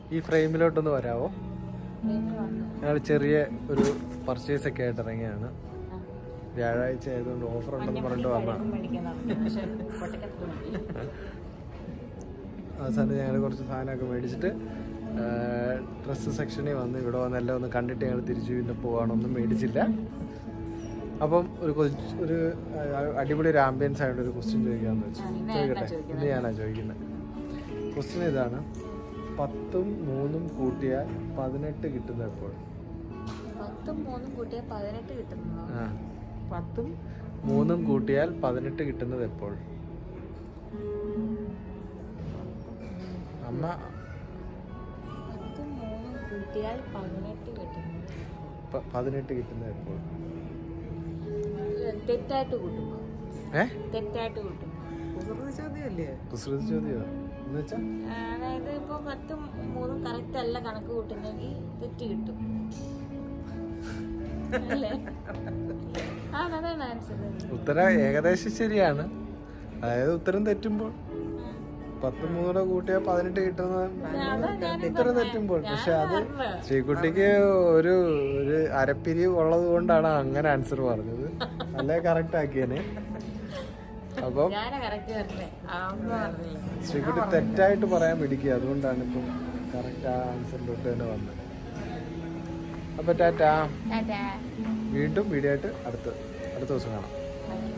ഈ ഫ്രെയിമിലോട്ടൊന്ന് വരാവോ വീട്ടിൽ വന്നു ഞങ്ങൾ ചെറിയ ഒരു പർച്ചേസ് ഒക്കെ ആയിട്ട് ഇറങ്ങിയാണ് ആ. വ്യാഴാഴ്ച ആയതുകൊണ്ട് ഓഫർ ഉണ്ടെന്ന് പറഞ്ഞിട്ട് വന്നതാണ് കടുകും മേടിക്കണം പക്ഷെ പൊട്ടക്കത്ത് മതി അവസാനം ഞങ്ങൾ കുറച്ച് സാധനമൊക്കെ മേടിച്ചിട്ട് ഡ്രസ്സ് സെക്ഷനിൽ വന്ന് ഇവിടെ വന്ന് എല്ലാം ഒന്ന് കണ്ടിട്ട് ഞങ്ങൾ തിരിച്ചു പിന്നെ പോകാനൊന്നും മേടിച്ചില്ല അപ്പം ഒരു കൊച്ച് ഒരു ആ, അടിപൊളി ഒരു ആംബിയൻസ് ആയിട്ട് ഒരു ക്വസ്റ്റ്യൻ ചോദിക്കാമെന്ന് വെച്ചു ആ, ഇന്ന് ചോദിക്കട്ടെ ഞാനാ ചോദിക്കുന്നത്. ഇന്ന് ഞാനാ ചോദിക്കുന്നത് ക്വസ്റ്റ്യൻ ഇതാണ് പത്തും മൂന്നും കൂട്ടിയാൽ പതിനെട്ട് കിട്ടുന്നത് എപ്പോൾ പത്തും മൂന്നും കൂട്ടിയാൽ പതിനെട്ട് കിട്ടുന്നതോ ആ പത്തും മൂന്നും കൂട്ടിയാൽ പതിനെട്ട് കിട്ടുന്നത് എപ്പോൾ അമ്മ പത്തും മൂന്നും കൂട്ടിയാൽ പതിനെട്ട് കിട്ടുന്നത് പ- പതിനെട്ട് കിട്ടുന്നത് എപ്പോൾ തെറ്റായിട്ട് കൂട്ടുമ്പോ ഏ തെറ്റായിട്ട് കൂട്ടുമ്പോ കുസൃതി ചോദ്യമല്ലേ കുസൃതി ചോദ്യമോ എന്ന് വെച്ചാ ആ, അതായത് ഇപ്പൊ പത്തും മൂന്നും കറക്റ്റ് അല്ല കണക്ക് കൂട്ടുന്നെങ്കിൽ തെറ്റ് കിട്ടും അല്ലേ ആ അതാണ് ആൻസർ ഉത്തരം ഏകദേശം ശരിയാണ് അതായത് ഉത്തരം തെറ്റുമ്പോൾ പത്ത് മൂന്നൂടെ കൂട്ടിയാൽ പതിനെട്ട് കിട്ടുന്നത് ഉത്തരം തെറ്റുമ്പോൾ പക്ഷെ അത് ശ്രീകുട്ടിക്ക് ഒരു ഒരു അരപ്പിരി ഉള്ളത് കൊണ്ടാണ് അങ്ങനെ ആൻസർ പറഞ്ഞത് അല്ലേ കറക്റ്റ് ആക്കിയേനെ അപ്പം ഞാനാ കറക്റ്റ് പറഞ്ഞേ അമ്മ പറഞ്ഞില്ല ശ്രീകുട്ടി തെറ്റായിട്ട് പറയാൻ പിടിക്കുക അതുകൊണ്ടാണ് ഇപ്പം കറക്റ്റ് ആ ആൻസറിലോട്ട് തന്നെ വന്നത് അപ്പൊ ടാറ്റാ ടാറ്റാ വീണ്ടും വീഡിയോ ആയിട്ട് അടുത്ത അടുത്ത ദിവസം കാണാം ബൈ